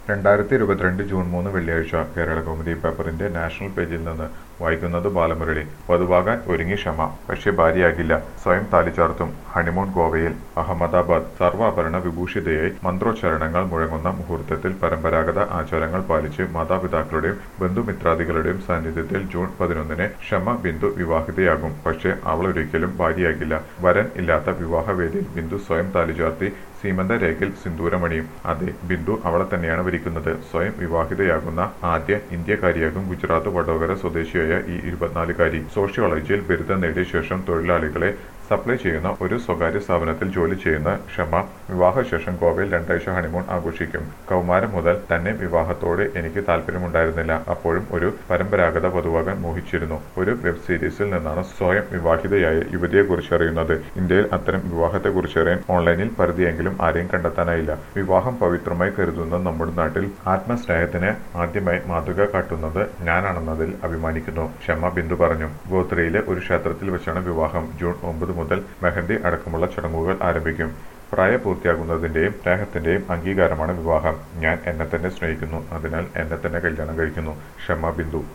രണ്ടായിരത്തി ഇരുപത്തിരണ്ട് ജൂൺ മൂന്ന് വെള്ളിയാഴ്ച കേരള കൗമുദി പേപ്പറിന്റെ നാഷണൽ പേജിൽ നിന്ന് വായിക്കുന്നത് ബാലമുരളി വധുവാകാൻ ഒരുങ്ങി ക്ഷമ പക്ഷേ ഭാര്യയാകില്ല സ്വയം താലിചാർത്തും ഹണിമൂൺ ഗോവയിൽ അഹമ്മദാബാദ് സർവാഭരണ വിഭൂഷിതയായി മന്ത്രോച്ചാരണങ്ങൾ മുഴങ്ങുന്ന മുഹൂർത്തത്തിൽ പരമ്പരാഗത ആചാരങ്ങൾ പാലിച്ച് മാതാപിതാക്കളുടെയും ബന്ധുമിത്രാദികളുടെയും സാന്നിധ്യത്തിൽ ജൂൺ പതിനൊന്നിന് ക്ഷമ ബിന്ദു വിവാഹിതയാകും പക്ഷേ അവൾ ഒരിക്കലും ഭാര്യയാകില്ല വരൻ ഇല്ലാത്ത വിവാഹവേദിയിൽ ബിന്ദു സ്വയം താലിചാർത്തി സീമന്ത രേഖയിൽ സിന്ദൂരമണിയും അതെ ബിന്ദു അവളെ തന്നെയാണ് വരിക്കുന്നത് സ്വയം വിവാഹിതയാകുന്ന ആദ്യ ഇന്ത്യക്കാരിയാകും ഗുജറാത്ത് വഡോദര സ്വദേശിയായ ഈ ഇരുപത്തിനാലുകാരി സോഷ്യോളജിയിൽ ബിരുദം നേടിയ ശേഷം തൊഴിലാളികളെ സപ്ലൈ ചെയ്യുന്ന ഒരു സ്വകാര്യ സ്ഥാപനത്തിൽ ജോലി ചെയ്യുന്ന ക്ഷമ വിവാഹശേഷം ഗോവയിൽ രണ്ടാഴ്ച ഹണിമൂൺ ആഘോഷിക്കും കൗമാരം മുതൽ തന്നെ വിവാഹത്തോട് എനിക്ക് താല്പര്യമുണ്ടായിരുന്നില്ല അപ്പോഴും ഒരു പരമ്പരാഗത വധുവാകാൻ മോഹിച്ചിരുന്നു ഒരു വെബ് സീരീസിൽ നിന്നാണ് സ്വയം വിവാഹിതയായ യുവതിയെക്കുറിച്ച് അറിയുന്നത് ഇന്ത്യയിൽ അത്തരം വിവാഹത്തെക്കുറിച്ച് അറിയാൻ ഓൺലൈനിൽ പരിധിയെങ്കിലും ആരെയും കണ്ടെത്താനായില്ല വിവാഹം പവിത്രമായി കരുതുന്ന നമ്മുടെ നാട്ടിൽ ആത്മസ്നേഹത്തിന് ആദ്യമായി മാതൃക കാട്ടുന്നത് ഞാനാണെന്നതിൽ അഭിമാനിക്കുന്നു ക്ഷമ ബിന്ദു പറഞ്ഞു ഗോത്രയിലെ ഒരു ക്ഷേത്രത്തിൽ വെച്ചാണ് വിവാഹം ജൂൺ ഒമ്പത് മുതൽ മെഹന്തി അടക്കമുള്ള ചടങ്ങുകൾ ആരംഭിക്കും പ്രായപൂർത്തിയാകുന്നതിന്റെയും സ്നേഹത്തിന്റെയും അംഗീകാരമാണ് വിവാഹം ഞാൻ എന്നെ തന്നെ സ്നേഹിക്കുന്നു അതിനാൽ എന്നെ തന്നെ കല്യാണം കഴിക്കുന്നു ക്ഷമ ബിന്ദു